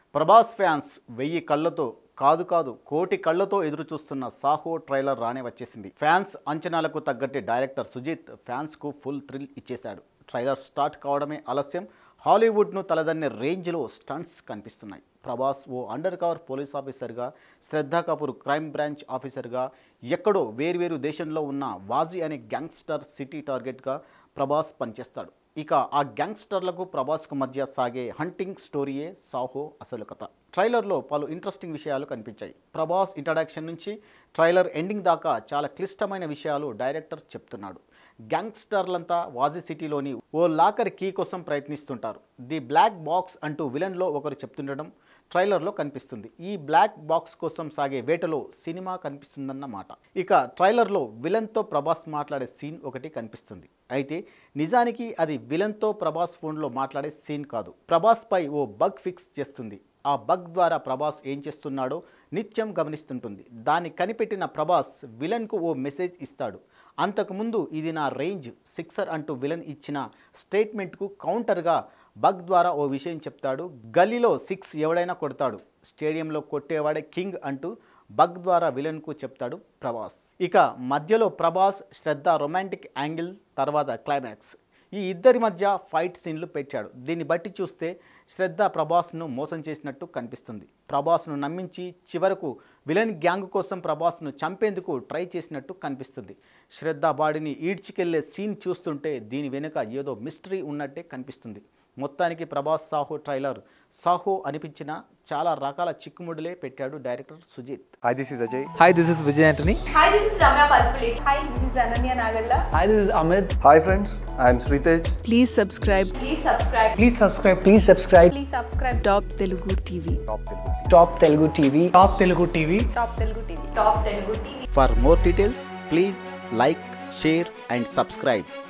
Prabhas fans వెయ్యి కళ్ళతో కాదు కాదు కోటి కళ్ళతో ఎదురు చూస్తున్న సాహో ట్రైలర్ రానే వచ్చేసింది ఫ్యాన్స్ అంచనాలకు తగ్గట్టే డైరెక్టర్ సుజిత్ ఫ్యాన్స్కు ఫుల్ థ్రిల్ ఇచ్చేశాడు ట్రైలర్ స్టార్ట్ కావడమే ఆలస్యం హాలీవుడ్ను తలదన్నే రేంజ్లో స్టంట్స్ కనిపిస్తున్నాయి ప్రభాస్ ఓ అండర్ కవర్ పోలీస్ ఆఫీసర్గా శ్రద్ధా కపూర్ క్రైమ్ బ్రాంచ్ ఆఫీసర్గా ఎక్కడో వేర్వేరు దేశంలో ఉన్న వాజీ అనే గ్యాంగ్స్టర్ సిటీ టార్గెట్గా ప్రభాస్ పనిచేస్తాడు ఇక ఆ గ్యాంగ్స్టర్లకు ప్రభాస్కు మధ్య సాగే హంటింగ్ స్టోరీయే సాహో అసలు కథ ట్రైలర్లో పలు ఇంట్రెస్టింగ్ విషయాలు కనిపించాయి ప్రభాస్ ఇంట్రడక్షన్ నుంచి ట్రైలర్ ఎండింగ్ దాకా చాలా క్లిష్టమైన విషయాలు డైరెక్టర్ చెప్తున్నాడు గ్యాంగ్స్టర్లంతా వాజీ సిటీలోని ఓ లాకర్ కీ కోసం ప్రయత్నిస్తుంటారు ది బ్లాక్ బాక్స్ అంటూ విలన్లో ఒకరు చెప్తుండడం ట్రైలర్లో కనిపిస్తుంది ఈ బ్లాక్ బాక్స్ కోసం సాగే వేటలో సినిమా కనిపిస్తుందన్నమాట ఇక ట్రైలర్లో విలన్తో ప్రభాస్ మాట్లాడే సీన్ ఒకటి కనిపిస్తుంది అయితే నిజానికి అది విలన్తో ప్రభాస్ ఫోన్లో మాట్లాడే సీన్ కాదు ప్రభాస్ పై ఓ బగ్ ఫిక్స్ చేస్తుంది ఆ బగ్ ద్వారా ప్రభాస్ ఏం చేస్తున్నాడో నిత్యం గమనిస్తుంటుంది దాన్ని కనిపెట్టిన ప్రభాస్ విలన్కు ఓ మెసేజ్ ఇస్తాడు అంతకుముందు ఇది నా రేంజ్ సిక్సర్ అంటూ విలన్ ఇచ్చిన స్టేట్మెంట్కు కౌంటర్గా బగ్ ద్వారా ఓ విషయం చెప్తాడు గల్లీలో సిక్స్ ఎవడైనా కొడతాడు స్టేడియంలో కొట్టేవాడే కింగ్ అంటూ బగ్ ద్వారా విలన్కు చెప్తాడు ప్రభాస్ ఇక మధ్యలో ప్రభాస్ శ్రద్ధ రొమాంటిక్ యాంగిల్ తర్వాత క్లైమాక్స్ ఈ ఇద్దరి మధ్య ఫైట్ సీన్లు పెట్టాడు దీన్ని బట్టి చూస్తే శ్రద్ధ ప్రభాస్ను మోసం చేసినట్టు కనిపిస్తుంది ప్రభాస్ను నమ్మించి చివరకు విలన్ గ్యాంగ్ కోసం ప్రభాస్ను చంపేందుకు ట్రై చేసినట్టు కనిపిస్తుంది శ్రద్ధ బాడీని ఈడ్చికెళ్లే సీన్ చూస్తుంటే దీని వెనుక ఏదో మిస్టరీ ఉన్నట్టే కనిపిస్తుంది మొత్తానికి ప్రభాస్ సాహో ట్రైలర్ సాహో అనిపించిన చాలా రకాల చిక్కుముడులే పెట్టాడు director Sujeeth Hi, this is Ajay. Hi, this is Vijay Antony. Hi, this is Ramya Paspalate. Hi, this is Ananya Nagalla. Hi, this is Amit. Hi, friends. I am Sritej. Please subscribe Please subscribe. Please subscribe. Please subscribe. Please subscribe. Top Telugu TV. Top Telugu TV. Top Telugu TV. Top Telugu TV. Top Telugu TV. For more details please like share and subscribe